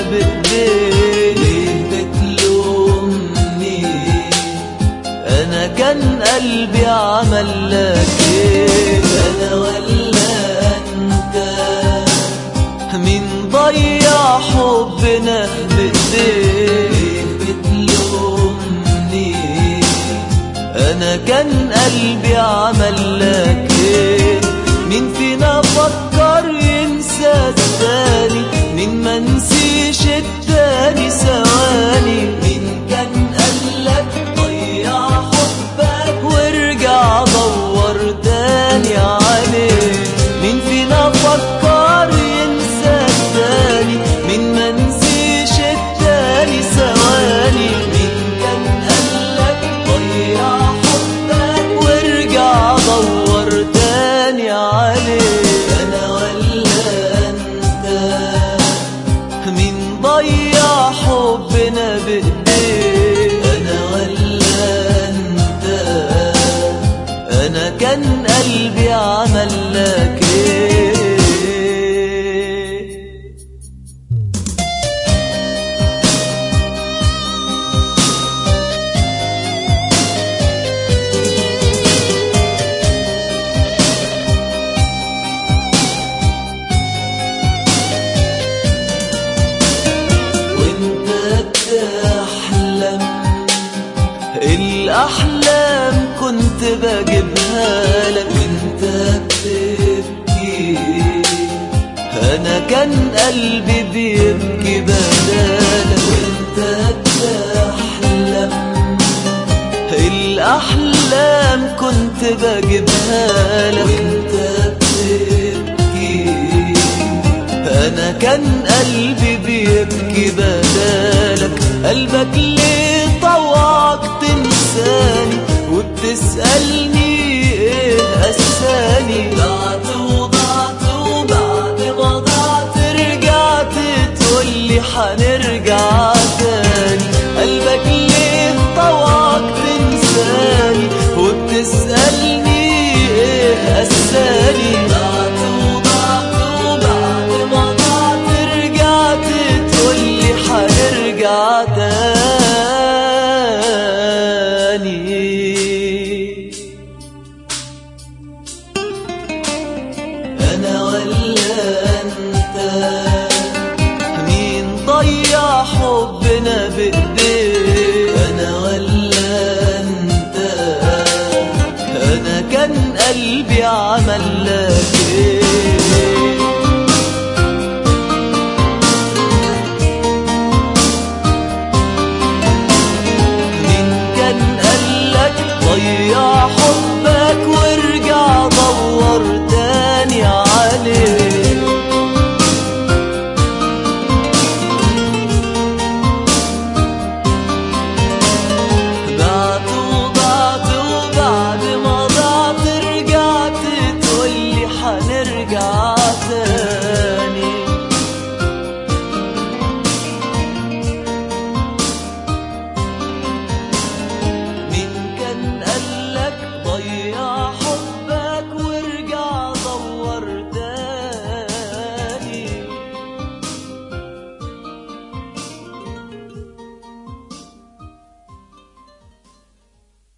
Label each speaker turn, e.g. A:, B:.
A: بايديك ليه بتلومني انا كان قلبي عمل لك ايه انا ولا انت مين ضيع حبنا بايديك بتلومني انا كان قلبي عمل لك ايه مين فينا فكر ينسى الثاني مين ما نسيش التاني ثواني مين كان قالك ضيع حبك وارجع دور تاني عليه مين فينا فكر ينسى التاني مين ما نسيش التاني ثواني مين كان قالك ضيع حبك وارجع دور تاني عليه انا ولا انت مين ضيع حبنا بايديك انا ولا انت انا كان قلبي عمل لك ايه وانت بتحلم الأحلام كنت بجيبها لك وانت بتبكي أنا كان قلبي بيبكي بدالك وانت بتحلم الأحلام كنت بجيبها لك وانت بتبكي انا كان قلبي بيبكي بدالك قلبك ليه طوعك تنساني وبتسألني ايه قساني ضعت وضعت وبعد ما ضعت رجعت تقولي حنرجع تاني قلبك ليه طوعك تنساني وبتسألني ايه قساني ضعت وضعت وبعد ما ضعت رجعت تقولي حنرجع تاني انا ولا انت مين ضيع حبنا بايديك انا ولا انت انا كان قلبي عمل